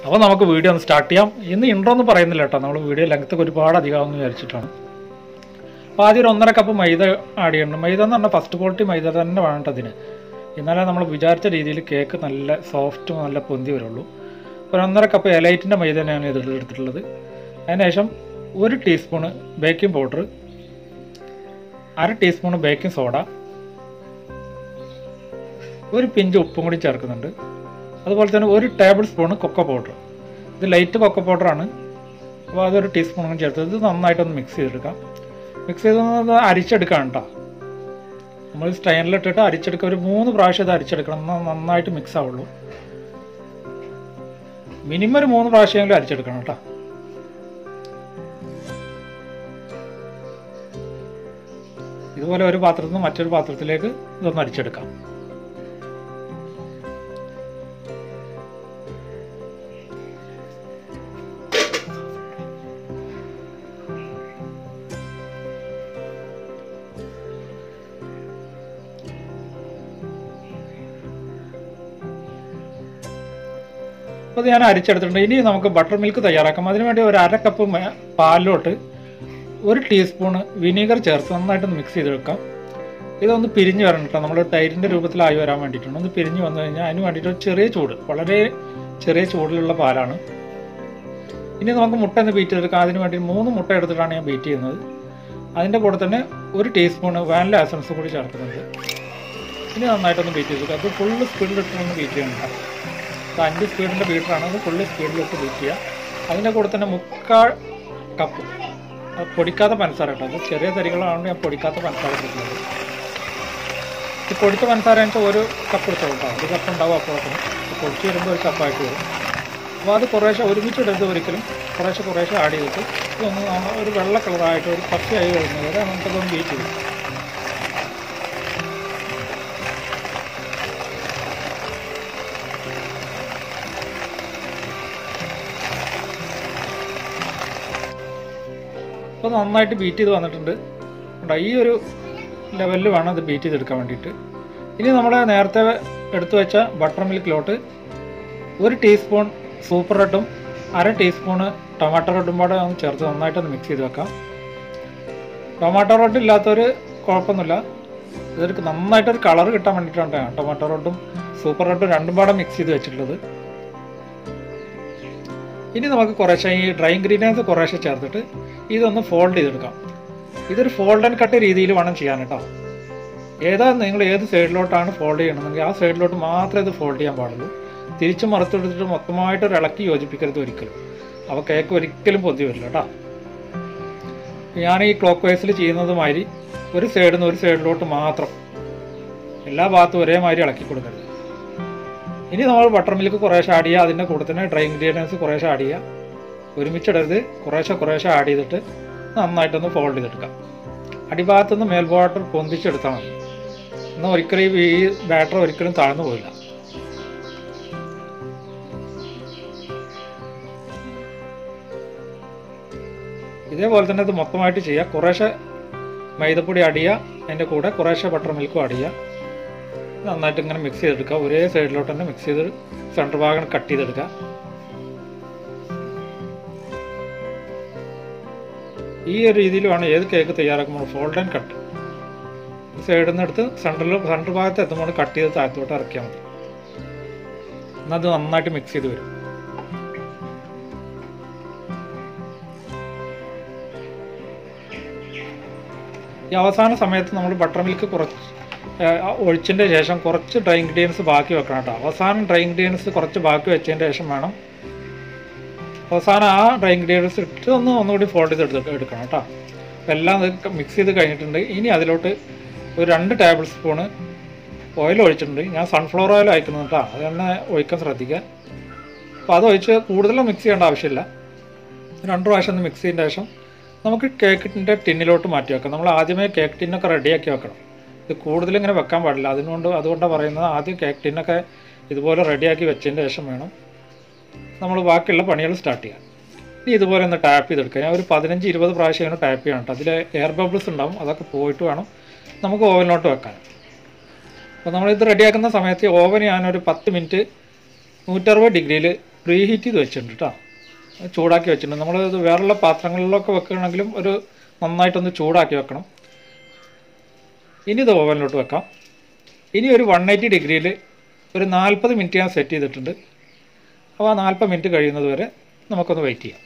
അപ്പോൾ നമുക്ക് വീഡിയോ ഒന്ന് സ്റ്റാർട്ട് ചെയ്യാം ഇന്ന് ഇൻട്രോ ഒന്നും പറയുന്നില്ല കേട്ടോ നമ്മൾ വീഡിയോ ലെങ്ത്തൊക്കെ ഒരുപാട് അധികമാകുമെന്ന് വിചാരിച്ചിട്ടാണ് അപ്പോൾ ആദ്യം ഒരു ഒന്നര കപ്പ് മൈദ ആഡ് ചെയ്യണം മൈദ എന്ന് പറഞ്ഞാൽ ഫസ്റ്റ് ക്വാളിറ്റി മൈദ തന്നെ വേണം ട്ടോ അതിന് എന്നാലേ നമ്മൾ വിചാരിച്ച രീതിയിൽ കേക്ക് നല്ല സോഫ്റ്റും നല്ല പൊന്തി വരുള്ളൂ ഒരു ഒന്നര കപ്പ് എലൈറ്റിൻ്റെ മൈദ തന്നെയാണ് ഇതിൽ എടുത്തിട്ടുള്ളത് അതിനുശേഷം ഒരു ടീസ്പൂണ് ബേക്കിംഗ് പൗഡർ അര ടീസ്പൂണ് ബേക്കിംഗ് സോഡ ഒരു പിഞ്ച് ഉപ്പും കൂടി ചേർക്കുന്നുണ്ട് അതുപോലെ തന്നെ ഒരു ടേബിൾ സ്പൂൺ കൊക്കോ പൗഡർ ഇത് ലൈറ്റ് കൊക്കോ പൗഡറാണ് അപ്പോൾ അതൊരു ടീസ്പൂൺ കൂടി ചേർത്ത് ഇത് നന്നായിട്ടൊന്ന് മിക്സ് ചെയ്തെടുക്കാം മിക്സ് ചെയ്ത് അരിച്ചെടുക്കാം കേട്ടോ നമ്മൾ സ്റ്റൈനിലിട്ടിട്ട് അരിച്ചെടുക്കുക ഒരു മൂന്ന് പ്രാവശ്യം ഇത് അരിച്ചെടുക്കണം എന്നാൽ നന്നായിട്ട് മിക്സ് ആവുള്ളൂ മിനിമം ഒരു മൂന്ന് പ്രാവശ്യമെങ്കിലും അരിച്ചെടുക്കണം കേട്ടോ ഇതുപോലെ ഒരു പാത്രത്തിൽ നിന്ന് മറ്റൊരു പാത്രത്തിലേക്ക് ഇതൊന്ന് അരിച്ചെടുക്കാം അപ്പോൾ ഇത് ഞാൻ അരിച്ചെടുത്തിട്ടുണ്ട് ഇനി നമുക്ക് ബട്ടർ മിൽക്ക് തയ്യാറാക്കാം അതിനുവേണ്ടി ഒരു അര കപ്പ് മ- പാലിലോട്ട് ഒരു ടീസ്പൂൺ വിനീഗർ ചേർത്ത് നന്നായിട്ടൊന്ന് മിക്സ് ചെയ്ത് വെക്കാം ഇതൊന്ന് പിരിഞ്ഞ് വരണം കേട്ടോ നമ്മൾ തൈരിൻ്റെ രൂപത്തിലായി വരാൻ വേണ്ടിയിട്ടാണ് ഒന്ന് പിരിഞ്ഞ് വന്നു കഴിഞ്ഞാൽ അതിന് വേണ്ടിയിട്ട് ഒരു ചെറിയ ചൂട് വളരെ ചെറിയ ചൂടിലുള്ള പാലാണ് ഇനി നമുക്ക് മുട്ട ഒന്ന് ബീറ്റ് ചെയ്തെടുക്കാം അതിന് വേണ്ടി മൂന്ന് മുട്ട എടുത്തിട്ടാണ് ഞാൻ ബീറ്റ് ചെയ്യുന്നത് അതിൻ്റെ കൂടെ തന്നെ ഒരു ടീസ്പൂൺ വാനില എസൻസ് കൂടി ചേർക്കുന്നുണ്ട് ഇനി നന്നായിട്ടൊന്ന് ബീറ്റ് ചെയ്തെടുക്കുക അത് ഫുള്ള് സ്പീഡിലിട്ടൊന്ന് ബീറ്റ് ചെയ്യണം കേട്ടോ ഇത് അഞ്ച് സ്പീഡിൻ്റെ ബീറ്ററാണ് അത് ഫുള്ള് സ്പീഡിലിട്ട് ബീറ്റ് ചെയ്യുക അതിൻ്റെ കൂടെ തന്നെ മുക്കാൽ കപ്പ് അത് പൊടിക്കാത്ത പഞ്ചസാര കേട്ടോ അത് ചെറിയ തരികളാണ് ഞാൻ പൊടിക്കാത്ത പഞ്ചസാര എടുക്കുന്നത് ഈ പൊടിച്ച പഞ്ചസാര വെച്ചാൽ ഒരു കപ്പ് എടുത്തോളൂ കേട്ടോ ഒരു കപ്പ് ഉണ്ടാവും അപ്പോഴത്തേനും ഇത് പൊടിച്ച് വരുമ്പോൾ ഒരു കപ്പായിട്ട് വരും അപ്പോൾ അത് കുറേശ്ശെ ഒരുമിച്ച് ഇടരുത് ഒരിക്കലും കുറേശ്ശെ കുറേശ്ശെ ആഡ് ചെയ്തിട്ട് ഇതൊന്ന് നമ്മ- ഒരു വെള്ള കളറായിട്ട് ഒരു പച്ചയായി വരുന്നത് വരെ നമുക്കതൊന്ന് ബീറ്റ് ചെയ്യും അപ്പോൾ നന്നായിട്ട് ബീറ്റ് ചെയ്ത് വന്നിട്ടുണ്ട് കണ്ടോ ഈ ഒരു ലെവലിൽ വേണം അത് ബീറ്റ് ചെയ്തെടുക്കാൻ വേണ്ടിയിട്ട് ഇനി നമ്മൾ നേരത്തെ എടുത്തു വെച്ച ബട്ടർ മിൽക്കിലോട്ട് ഒരു ടീസ്പൂൺ സൂപ്പർ റെഡും അര ടീസ്പൂണ് ടൊമാറ്റോ റെഡും കൂടെ ഒന്ന് ചേർത്ത് നന്നായിട്ടൊന്ന് മിക്സ് ചെയ്ത് വെക്കാം ടൊമാറ്റോ റെഡ് ഇല്ലാത്തവർ കുഴപ്പമൊന്നുമില്ല ഇതൊരു നന്നായിട്ടൊരു കളർ കിട്ടാൻ വേണ്ടിയിട്ടാണ് ടൊമാറ്റോ റെഡും സൂപ്പർ റെഡും രണ്ടും പാടെ മിക്സ് ചെയ്ത് വെച്ചിട്ടുള്ളത് ഇനി നമുക്ക് കുറേശ്ശെ ഈ ഡ്രൈ ഇൻഗ്രീഡിയൻസ് കുറേശ്ശെ ചേർത്തിട്ട് ഇതൊന്ന് ഫോൾഡ് ചെയ്തെടുക്കാം ഇതൊരു ഫോൾഡ് ആൻഡ് കട്ട് രീതിയിൽ വേണം ചെയ്യാൻ കേട്ടോ ഏതാ നിങ്ങൾ ഏത് സൈഡിലോട്ടാണ് ഫോൾഡ് ചെയ്യണമെങ്കിൽ ആ സൈഡിലോട്ട് മാത്രമേ ഇത് ഫോൾഡ് ചെയ്യാൻ പാടുള്ളൂ തിരിച്ച് മറുത്തെടുത്തിട്ട് മൊത്തമായിട്ട് ഒരു ഇളക്കി യോജിപ്പിക്കരുത് ഒരിക്കലും അപ്പോൾ കേക്ക് ഒരിക്കലും പൊന്തി വരില്ല കേട്ടോ ഞാൻ ഈ ക്ലോക്ക് വൈസിൽ ചെയ്യുന്നത് മാതിരി ഒരു സൈഡിൽ നിന്ന് ഒരു സൈഡിലോട്ട് മാത്രം എല്ലാ ഭാഗത്തും ഒരേമാതിരി ഇളക്കി കൊടുക്കരുത് ഇനി നമ്മൾ ബട്ടർ മിൽക്ക് കുറേശ്ശെ ആഡ് ചെയ്യുക അതിൻ്റെ കൂടെ തന്നെ ഡ്രൈ ഇൻഗ്രീഡിയൻസ് കുറേശ്ശെ ആഡ് ചെയ്യുക ഒരുമിച്ചിടരുത് കുറേശ്ശെ കുറേശ്ശെ ആഡ് ചെയ്തിട്ട് നന്നായിട്ടൊന്ന് ഫോൾഡ് ചെയ്തെടുക്കാം അടിഭാഗത്തുനിന്ന് മേൽഭാഗത്ത് പൊന്തിച്ചെടുത്താൽ മതി എന്നാൽ ഒരിക്കലും ഈ ബാറ്റർ ഒരിക്കലും താഴ്ന്നു പോയില്ല ഇതേപോലെ തന്നെ ഇത് മൊത്തമായിട്ട് ചെയ്യുക കുറേശ്ശെ മൈദപ്പൊടി ആഡ് ചെയ്യുക അതിൻ്റെ കൂടെ കുറേശ്ശെ ബട്ടർ മിൽക്കും ആഡ് ചെയ്യുക നന്നായിട്ട് ഇങ്ങനെ മിക്സ് ചെയ്തെടുക്കുക ഒരേ സൈഡിലോട്ട് തന്നെ മിക്സ് ചെയ്ത് സെൻറ്റർ ഭാഗം കട്ട് ചെയ്തെടുക്കുക ഈ ഒരു രീതിയിൽ വേണം ഏത് കേക്ക് തയ്യാറാക്കുമ്പോൾ ഫോൾഡ് ആൻഡ് കട്ട് സൈഡിൽ നിന്ന് എടുത്ത് സെൻറ്ററിൽ സെൻറ്റർ ഭാഗത്ത് എത്തുമ്പോൾ കട്ട് ചെയ്ത് താഴത്തോട്ട് ഇറക്കിയാൽ മതി എന്നാൽ അത് നന്നായിട്ട് മിക്സ് ചെയ്ത് വരും ഈ അവസാന സമയത്ത് നമ്മൾ ബട്ടർ മിൽക്ക് കുറച്ച് ഒഴിച്ചതിൻ്റെ ശേഷം കുറച്ച് ഡ്രൈ ഇൻഗ്രീഡിയൻസ് ബാക്കി വെക്കണം കേട്ടോ അവസാനം ഡ്രൈ ഇൻഗ്രീഡിയൻസ് കുറച്ച് ബാക്കി വെച്ചതിൻ്റെ ശേഷം വേണം അവസാനം ആ ഡ്രൈ ഇൻഗ്രീഡിയൻസ് ഇട്ട് ഒന്ന് ഒന്നുകൂടി ഫോൾഡ് ചെയ്ത് എടുത്ത് എടുക്കണം കേട്ടോ അപ്പോൾ എല്ലാം മിക്സ് ചെയ്ത് കഴിഞ്ഞിട്ടുണ്ട് ഇനി അതിലോട്ട് ഒരു രണ്ട് ടേബിൾ സ്പൂണ് ഓയിൽ ഒഴിച്ചിട്ടുണ്ട് ഞാൻ സൺഫ്ലവർ ഓയിൽ അയക്കുന്നത് കേട്ടോ അത് തന്നെ ഒഴിക്കാൻ ശ്രദ്ധിക്കുക അപ്പോൾ അത് ഒഴിച്ച് കൂടുതലും മിക്സ് ചെയ്യേണ്ട ആവശ്യമില്ല രണ്ട് പ്രാവശ്യം ഒന്ന് മിക്സ് ചെയ്തതിന് ശേഷം നമുക്ക് കേക്കിൻ്റെ ടിന്നിലോട്ട് മാറ്റി വെക്കാം നമ്മൾ ആദ്യമേ കേക്ക് ടിന്നൊക്കെ റെഡിയാക്കി വെക്കണം ഇത് കൂടുതൽ ഇങ്ങനെ വെക്കാൻ പാടില്ല അതിനുകൊണ്ട് അതുകൊണ്ടാണ് പറയുന്നത് ആദ്യം കേക്ക് ടിന്നൊക്കെ ഇതുപോലെ റെഡിയാക്കി വെച്ചതിന് ശേഷം വേണം നമ്മൾ ബാക്കിയുള്ള പണികൾ സ്റ്റാർട്ട് ചെയ്യാം ഇനി ഇതുപോലെ ഒന്ന് ടാപ്പ് ചെയ്തെടുക്കുക ഞാൻ ഒരു പതിനഞ്ച് ഇരുപത് പ്രാവശ്യം ഇങ്ങനെ ടാപ്പ് ചെയ്യണം കേട്ടോ അതിൽ എയർ ബബിൾസ് ഉണ്ടാവും അതൊക്കെ പോയിട്ട് വേണം നമുക്ക് ഓവനിലോട്ട് വെക്കാൻ അപ്പോൾ നമ്മളിത് റെഡിയാക്കുന്ന സമയത്ത് ഓവൻ ഞാനൊരു പത്ത് മിനിറ്റ് നൂറ്ററുപത് ഡിഗ്രിയിൽ പ്രീ ഹീറ്റ് ചെയ്ത് വെച്ചിട്ടുണ്ട് കേട്ടോ അത് ചൂടാക്കി വെച്ചിട്ടുണ്ട് നമ്മൾ ഇത് വേറെയുള്ള പാത്രങ്ങളിലൊക്കെ വെക്കുകയാണെങ്കിലും ഒരു നന്നായിട്ടൊന്ന് ചൂടാക്കി വെക്കണം ഇനി ഇത് ഓവനിലോട്ട് വെക്കാം ഇനി ഒരു വൺ എയ്റ്റി ഡിഗ്രിയിൽ ഒരു നാൽപ്പത് മിനിറ്റ് ഞാൻ സെറ്റ് ചെയ്തിട്ടുണ്ട് അപ്പോൾ ആ നാൽപ്പത് മിനിറ്റ് കഴിയുന്നത് വരെ നമുക്കൊന്ന് വെയിറ്റ് ചെയ്യാം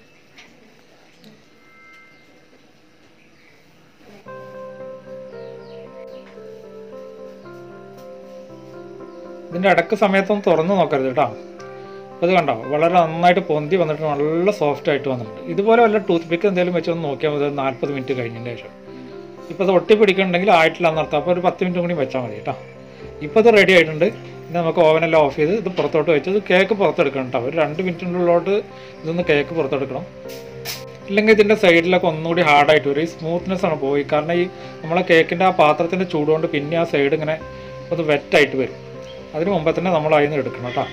ഇതിൻ്റെ ഇടക്ക് സമയത്തൊന്ന് തുറന്ന് നോക്കരുത് കേട്ടോ അപ്പോൾ ഇത് കണ്ടോ വളരെ നന്നായിട്ട് പൊന്തി വന്നിട്ട് നല്ല സോഫ്റ്റ് ആയിട്ട് വന്നിട്ടുണ്ട് ഇതുപോലെ വല്ല ടൂത്ത് പിക്ക് എന്തെങ്കിലും വെച്ച് ഒന്ന് നോക്കിയാൽ മതി നാൽപ്പത് മിനിറ്റ് കഴിഞ്ഞതിന് ശേഷം ഇപ്പോൾ ഇത് ഒട്ടി പിടിക്കണമെങ്കിൽ ആയിട്ടില്ല എന്നർത്ഥം അപ്പോൾ ഒരു പത്ത് മിനിറ്റ് കൂടി വെച്ചാൽ മതി കേട്ടോ ഇപ്പോൾ ഇത് റെഡി ആയിട്ടുണ്ട് ഇനി നമുക്ക് ഓവനെല്ലാം ഓഫ് ചെയ്ത് ഇത് പുറത്തോട്ട് വെച്ച് ഇത് കേക്ക് പുറത്തെടുക്കണം കേട്ടോ ഒരു രണ്ട് മിനിറ്റിനുള്ളിലോട്ട് ഇതൊന്ന് കേക്ക് പുറത്തെടുക്കണം ഇല്ലെങ്കിൽ ഇതിൻ്റെ സൈഡിലൊക്കെ ഒന്നുകൂടി ഹാർഡായിട്ട് വരും ഈ സ്മൂത്ത്നെസ് ആണ് പോയി കാരണം ഈ നമ്മളെ കേക്കിൻ്റെ ആ പാത്രത്തിൻ്റെ ചൂടുകൊണ്ട് പിന്നെ ആ സൈഡ് ഇങ്ങനെ ഒന്ന് വെറ്റായിട്ട് വരും അതിന് മുമ്പേ തന്നെ നമ്മൾ അതിൽ നിന്ന് എടുക്കണം കേട്ടോ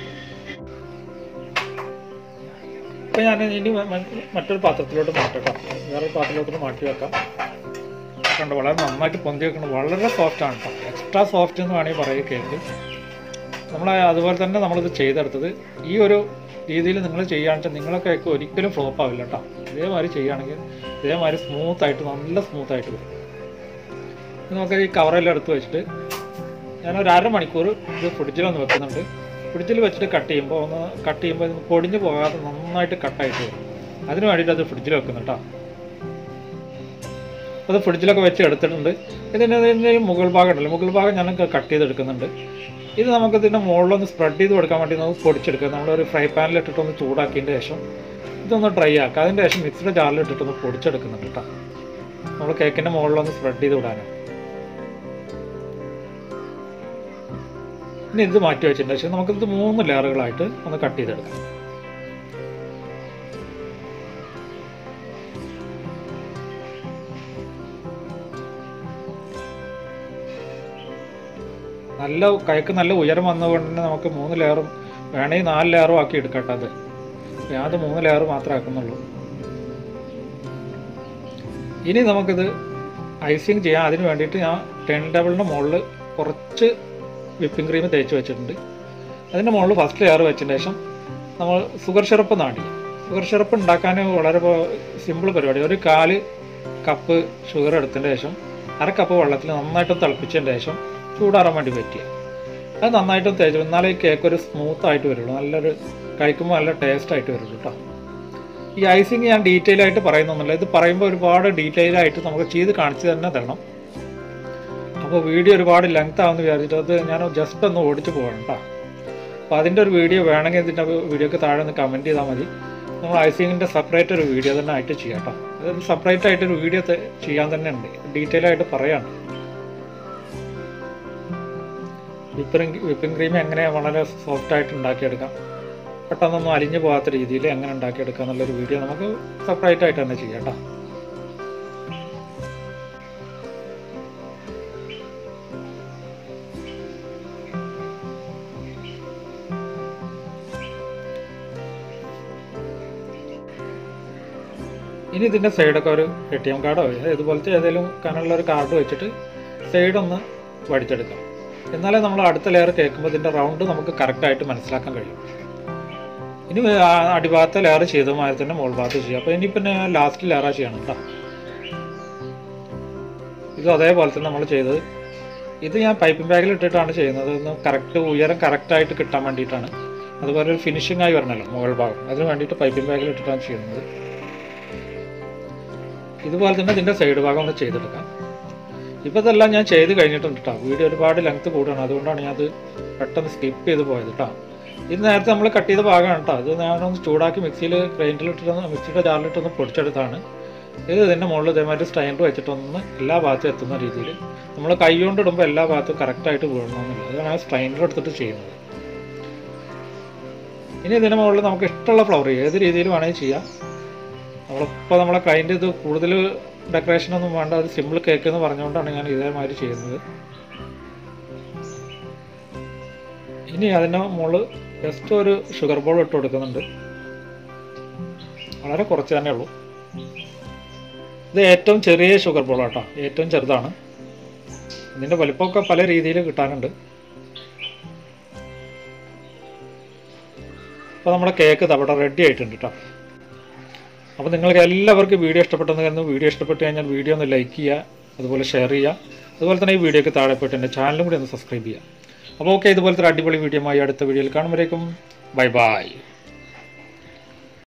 ഇപ്പം ഞാൻ ഇനി മ- മ- മറ്റൊരു പാത്രത്തിലോട്ട് മാറ്റട്ടോ വേറൊരു പാത്രത്തിലോട്ട് മാറ്റി വെക്കാം കണ്ടോ വളരെ നന്നായിട്ട് പൊന്തി വെക്കണം വളരെ സോഫ്റ്റ് ആണ് കേട്ടോ എക്സ്ട്രാ സോഫ്റ്റ് എന്ന് വേണമെങ്കിൽ പറയുക കേക്ക് നമ്മൾ അതുപോലെ തന്നെ നമ്മളിത് ചെയ്തെടുത്തത് ഈ ഒരു രീതിയിൽ നിങ്ങൾ ചെയ്യുകയാണെന്ന് വെച്ചാൽ നിങ്ങളെ കേക്ക് ഒരിക്കലും ഫ്ലോപ്പ് ആവില്ല കേട്ടോ ഇതേമാതിരി ചെയ്യുകയാണെങ്കിൽ ഇതേമാതിരി സ്മൂത്ത് ആയിട്ട് നല്ല സ്മൂത്ത് ആയിട്ട് വരും ഇത് നമുക്ക് ഈ കവറെല്ലാം എടുത്ത് വെച്ചിട്ട് ഞാനൊരു അരമണിക്കൂർ ഇത് ഫ്രിഡ്ജിലൊന്ന് വെക്കുന്നുണ്ട് ഫ്രിഡ്ജിൽ വെച്ചിട്ട് കട്ട് ചെയ്യുമ്പോൾ ഒന്ന് കട്ട് ചെയ്യുമ്പോൾ ഇത് പൊടിഞ്ഞു പോകാതെ നന്നായിട്ട് കട്ടായിട്ട് വരും അതിന് വേണ്ടിയിട്ട് അത് ഫ്രിഡ്ജിൽ വെക്കുന്നു കേട്ടോ അപ്പോൾ അത് ഫ്രിഡ്ജിലൊക്കെ വെച്ച് എടുത്തിട്ടുണ്ട് ഇതിൻ്റെ ഇതിൻ്റെ ഈ മുകൾ ഭാഗം ഉണ്ടല്ലോ മുകൾ ഭാഗം ഞാൻ കട്ട് ചെയ്തെടുക്കുന്നുണ്ട് ഇത് നമുക്ക് ഇതിൻ്റെ മുകളിലൊന്ന് സ്പ്രെഡ് ചെയ്ത് കൊടുക്കാൻ വേണ്ടി നമുക്ക് പൊടിച്ചെടുക്കുക നമ്മളൊരു ഫ്രൈ പാനിൽ ഇട്ടിട്ടൊന്ന് ചൂടാക്കിയതിൻ്റെ ശേഷം ഇതൊന്ന് ഡ്രൈ ആക്കുക അതിൻ്റെ ശേഷം മിക്സിയുടെ ജാറിൽ ഇട്ടിട്ടൊന്ന് പൊടിച്ചെടുക്കുന്നുണ്ട് കേട്ടോ നമ്മൾ കേക്കിൻ്റെ മുകളിലൊന്ന് സ്പ്രെഡ് ചെയ്ത് വിടാനാണ് ഇനി ഇത് മാറ്റി വെച്ചതിന് ശേഷം നമുക്കിത് മൂന്ന് ലെയറുകളായിട്ട് ഒന്ന് കട്ട് ചെയ്തെടുക്കാം നല്ല കയക്ക് നല്ല ഉയരം വന്നതുകൊണ്ട് തന്നെ നമുക്ക് മൂന്ന് ലെയറും വേണമെങ്കിൽ നാല് ലെയറും ആക്കി എടുക്കട്ടെ അത് ഞാൻ അത് മൂന്ന് ലെയർ മാത്രമേ ആക്കുന്നുള്ളൂ ഇനി നമുക്കിത് ഐസിങ് ചെയ്യാൻ അതിന് വേണ്ടിയിട്ട് ഞാൻ ടെൻ ടേബിളിൻ്റെ മുകളിൽ കുറച്ച് വിപ്പിംഗ് ക്രീം തേച്ച് വെച്ചിട്ടുണ്ട് അതിൻ്റെ മുകളിൽ ഫസ്റ്റ് ലെയർ വെച്ചതിന് ശേഷം നമ്മൾ സുഗർ സിറപ്പ് നാടി ഷുഗർ സിറപ്പ് ഉണ്ടാക്കാൻ വളരെ സിമ്പിൾ പരിപാടി ഒരു കാല് കപ്പ് ഷുഗർ എടുത്തതിന് ശേഷം അര കപ്പ് വെള്ളത്തിൽ നന്നായിട്ട് തിളപ്പിച്ചതിന് ശേഷം ചൂടാറാൻ വേണ്ടി പറ്റിയ അത് നന്നായിട്ട് തേച്ച് എന്നാലേ ഈ കേക്ക് ഒരു സ്മൂത്ത് ആയിട്ട് വരുള്ളൂ നല്ലൊരു കഴിക്കുമ്പോൾ നല്ല ടേസ്റ്റ് ആയിട്ട് വരുള്ളൂ കേട്ടോ ഈ ഐസിങ് ഞാൻ ഡീറ്റെയിൽ ആയിട്ട് പറയുന്നൊന്നുമില്ല ഇത് പറയുമ്പോൾ ഒരുപാട് ഡീറ്റെയിൽ ആയിട്ട് നമുക്ക് ചെയ്ത് കാണിച്ചു തന്നെ തരണം അപ്പോൾ വീഡിയോ ഒരുപാട് ലെങ്ത് ആവുമെന്ന് വിചാരിച്ചിട്ട് അത് ഞാൻ ജസ്റ്റ് ഒന്ന് ഓടിച്ച് പോകണം കേട്ടോ അപ്പോൾ അതിൻ്റെ ഒരു വീഡിയോ വേണമെങ്കിൽ ഇതിൻ്റെ വീഡിയോക്ക് താഴെ ഒന്ന് കമൻറ്റ് ചെയ്താൽ മതി നമ്മൾ ഐസിങ്ങിൻ്റെ സെപ്പറേറ്റ് ഒരു വീഡിയോ തന്നെ ആയിട്ട് ചെയ്യാം കേട്ടോ അതായത് സെപ്പറേറ്റ് ആയിട്ട് ഒരു വീഡിയോ ചെയ്യാൻ തന്നെ ഉണ്ട് ഡീറ്റെയിൽ ആയിട്ട് പറയാണ് വിപ്പിംഗ് വിപ്പിംഗ് ക്രീം എങ്ങനെ വളരെ സോഫ്റ്റ് ആയിട്ട് ഉണ്ടാക്കിയെടുക്കാം പെട്ടെന്നൊന്നും അലിഞ്ഞു പോകാത്ത രീതിയിൽ എങ്ങനെ ഉണ്ടാക്കിയെടുക്കാം എന്നുള്ളൊരു വീഡിയോ നമുക്ക് സെപ്പറേറ്റ് ആയിട്ട് തന്നെ ചെയ്യാം കേട്ടോ ഇനി ഇതിൻ്റെ സൈഡൊക്കെ ഒരു എ ടി എം കാർഡോ ഇതുപോലത്തെ ഏതെങ്കിലും കനുള്ള ഒരു കാർഡ് വെച്ചിട്ട് സൈഡൊന്ന് വടിച്ചെടുക്കാം എന്നാലേ നമ്മൾ അടുത്ത ലെയർ കേൾക്കുമ്പോൾ ഇതിൻ്റെ റൗണ്ട് നമുക്ക് കറക്റ്റായിട്ട് മനസ്സിലാക്കാൻ കഴിയും ഇനി ആ അടിഭാഗത്തെ ലെയർ ചെയ്ത മാതിരി തന്നെ മുകൾ ഭാഗത്ത് ചെയ്യാം അപ്പോൾ ഇനി പിന്നെ ലാസ്റ്റ് ലെയറാ ചെയ്യണം കേട്ടോ ഇത് അതേപോലെ തന്നെ നമ്മൾ ചെയ്തത് ഇത് ഞാൻ പൈപ്പിംഗ് ബാഗിൽ ഇട്ടിട്ടാണ് ചെയ്യുന്നത് ഒന്ന് കറക്റ്റ് ഉയരം കറക്റ്റായിട്ട് കിട്ടാൻ വേണ്ടിയിട്ടാണ് അതുപോലെ ഒരു ഫിനിഷിംഗ് ആയി വരണമല്ലോ മുകൾ ഭാഗം അതിന് വേണ്ടിയിട്ട് പൈപ്പിംഗ് ബാഗിൽ ഇട്ടിട്ടാണ് ചെയ്യുന്നത് ഇതുപോലെ തന്നെ ഇതിൻ്റെ സൈഡ് ഭാഗം ഒന്ന് ചെയ്തെടുക്കാം ഇപ്പോൾ ഇതെല്ലാം ഞാൻ ചെയ്ത് കഴിഞ്ഞിട്ടുണ്ട് കേട്ടോ വീഡിയോ ഒരുപാട് ലെങ്ത് കൂടുകയാണ് അതുകൊണ്ടാണ് ഞാൻ അത് പെട്ടെന്ന് സ്കിപ്പ് ചെയ്ത് പോയത് കേട്ടോ ഇത് നേരത്തെ നമ്മൾ കട്ട് ചെയ്ത ഭാഗമാണ് കേട്ടോ ഇത് ഞാനൊന്ന് ചൂടാക്കി മിക്സിയിൽ ഗ്രൈൻഡറിലിട്ടൊന്ന് മിക്സിയുടെ ജാറിലിട്ടൊന്ന് പൊടിച്ചെടുത്താണ് ഇത് ഇതിൻ്റെ മുകളിൽ ഇതേമാതിരി സ്റ്റൈൻഡർ വെച്ചിട്ടൊന്ന് എല്ലാ ഭാഗത്തും എത്തുന്ന രീതിയിൽ നമ്മൾ കൈ കൊണ്ട് ഇടുമ്പോൾ എല്ലാ ഭാഗത്തും കറക്റ്റായിട്ട് വീഴണമെന്നില്ല അതാണ് ആ സ്റ്റൈൻഡർ എടുത്തിട്ട് ചെയ്യുന്നത് ഇനി ഇതിൻ്റെ മുകളിൽ നമുക്ക് ഇഷ്ടമുള്ള ഫ്ലവർ ഏത് രീതിയിൽ വേണമെങ്കിൽ ചെയ്യാം നമ്മളിപ്പോൾ നമ്മളെ ക്ലൈൻറ്റ് ഇത് കൂടുതൽ ഡെക്കറേഷനൊന്നും വേണ്ട ഒരു സിമ്പിൾ കേക്ക് എന്ന് പറഞ്ഞുകൊണ്ടാണ് ഞാൻ ഇതേമാതിരി ചെയ്യുന്നത് ഇനി അതിൻ്റെ മുകളിൽ ജസ്റ്റ് ഒരു ഷുഗർ ബോൾ ഇട്ട് കൊടുക്കുന്നുണ്ട് വളരെ കുറച്ച് തന്നെ ഉള്ളൂ ഇത് ഏറ്റവും ചെറിയ ഷുഗർ ബോൾ കേട്ടോ ഏറ്റവും ചെറുതാണ് ഇതിൻ്റെ വലിപ്പമൊക്കെ പല രീതിയിൽ കിട്ടാനുണ്ട് അപ്പോൾ നമ്മുടെ കേക്ക് അവിടെ റെഡി ആയിട്ടുണ്ട് കേട്ടോ അപ്പോൾ നിങ്ങൾക്ക് എല്ലാവർക്കും വീഡിയോ ഇഷ്ടപ്പെട്ടെന്ന് കരുതുന്നു വീഡിയോ ഇഷ്ടപ്പെട്ട് കഴിഞ്ഞാൽ വീഡിയോ ഒന്ന് ലൈക്ക് ചെയ്യുക അതുപോലെ ഷെയർ ചെയ്യുക അതുപോലെ തന്നെ ഈ വീഡിയോക്ക് താഴെ പോയിട്ട് എൻ്റെ ചാനലും കൂടി ഒന്ന് സബ്സ്ക്രൈബ് ചെയ്യുക അപ്പോൾ ഓക്കെ ഇതുപോലത്തെ ഒരു അടിപൊളി വീഡിയോ ആയി അടുത്ത വീഡിയോയിൽ കാണുമ്പോഴേക്കും ബൈ ബൈ